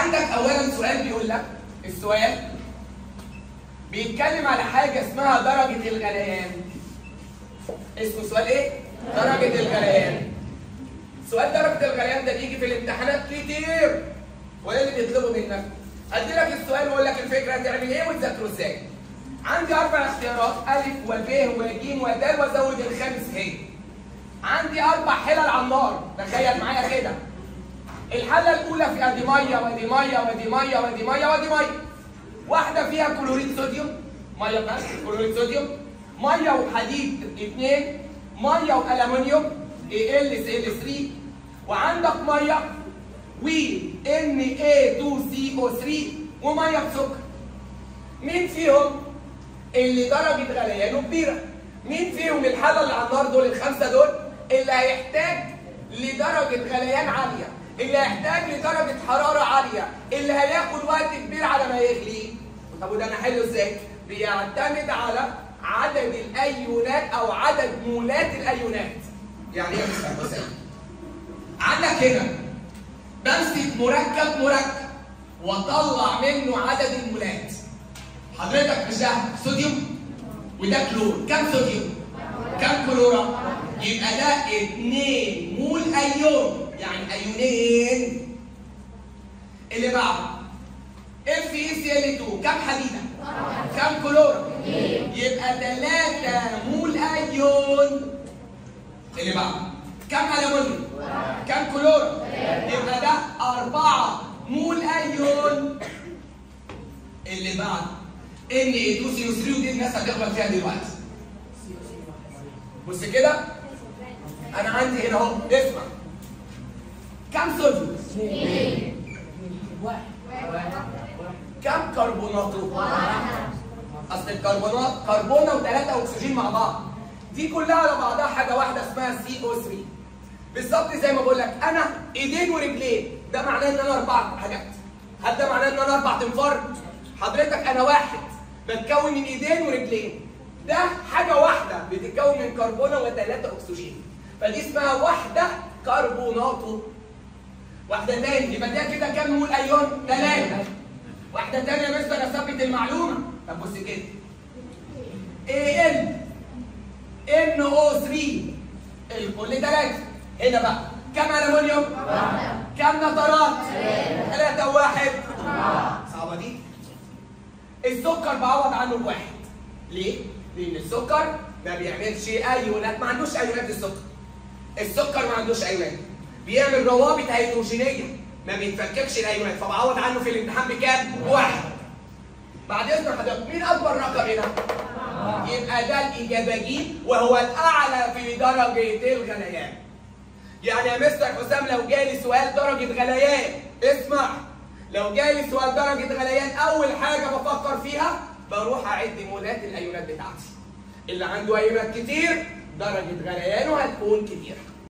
عندك اولا سؤال بيقول لك السؤال بيتكلم على حاجه اسمها درجه الغليان اسمه سؤال ايه درجه الغليان سؤال درجه الغليان ده بيجي في الامتحانات كتير وايه اللي بيطلبه منك ادي لك السؤال واقول لك الفكره هتعمل ايه وتذاكره ازاي عندي اربع اختيارات الف وب وج ودال وازود الخامس هي عندي اربع حلل على النار تخيل معايا كده الحله الاولى فيها دي ميه ودي ميه ودي ميه ودي ميه ودي ميه واحده فيها كلوريد صوديوم ميه بس كلوريد صوديوم ميه وحديد اثنين ميه والومنيوم ال سي ال 3 وعندك ميه و ان اي 2 سي او 3 وميه بسكر مين فيهم اللي درجه غليانه كبيره مين فيهم الحاله اللي على النار دول الخمسه دول اللي هيحتاج لدرجه غليان عاليه اللي هيحتاج لدرجه حراره عاليه اللي هياخد وقت كبير على ما يغلي طب وده انا احله ازاي بيعتمد على عدد الايونات او عدد مولات الايونات يعني ايه يا مستر حسين عندك هنا بمسك مركب مركب واطلع منه عدد المولات حضرتك مش ده صوديوم وده كلور كم صوديوم كم كلورا يبقى ده 2 مول ايون يعني ايونين اللي بعده اف اي سي ال 2 كم حديده كم كلورا يبقى 3 مول ايون اللي بعده كم الومنيوم كم كلورا يبقى ده 4 مول ايون اللي بعد ان 2 سي 3 ودي الناس هتغلط فيها دلوقتي بص كده انا عندي هنا اهو اسمع كم صوديوم؟ كم كربوناته؟ اصل الكربونات كربونه وثلاثه اكسجين مع بعض دي كلها على بعضها حاجه واحده اسمها سي او 3 بالظبط زي ما بقول لك انا ايدين ورجلين ده معناه ان انا اربع حاجات هل ده معناه ان انا اربع تنفار حضرتك انا واحد بتكون من ايدين ورجلين ده حاجه واحده بتتكون من كربونه وثلاثه اكسجين فدي اسمها وحده كربوناته واحده تاني يبقى ده كده كام مول ايون ثلاثه واحده تانية يا مستر اثبت المعلومه طب بص كده اي ال ان او 3 الكل ثلاثه هنا بقى كم الومنيوم؟ كم نترات؟ ثلاثة وواحد صعبة دي السكر بعوض عنه بواحد ليه؟ لأن السكر ما بيعملش أيونات ما عندوش أيونات السكر السكر ما عندوش أيونات بيعمل روابط هيدروجينية ما بيتفككش الأيونات فبعوض عنه في الامتحان بكام؟ بواحد بعد إذن حضرتك مين أكبر رقم هنا؟ يبقى ده الإجابة ج وهو الأعلى في درجة الغليان يعني يا مستر حسام لو جالي سؤال درجة غليان اسمع لو جالي سؤال درجة غليان أول حاجة بفكر فيها بروح أعد مولات الأيونات بتاعتي اللي عنده أيونات كتير درجة غليانه هتكون كتير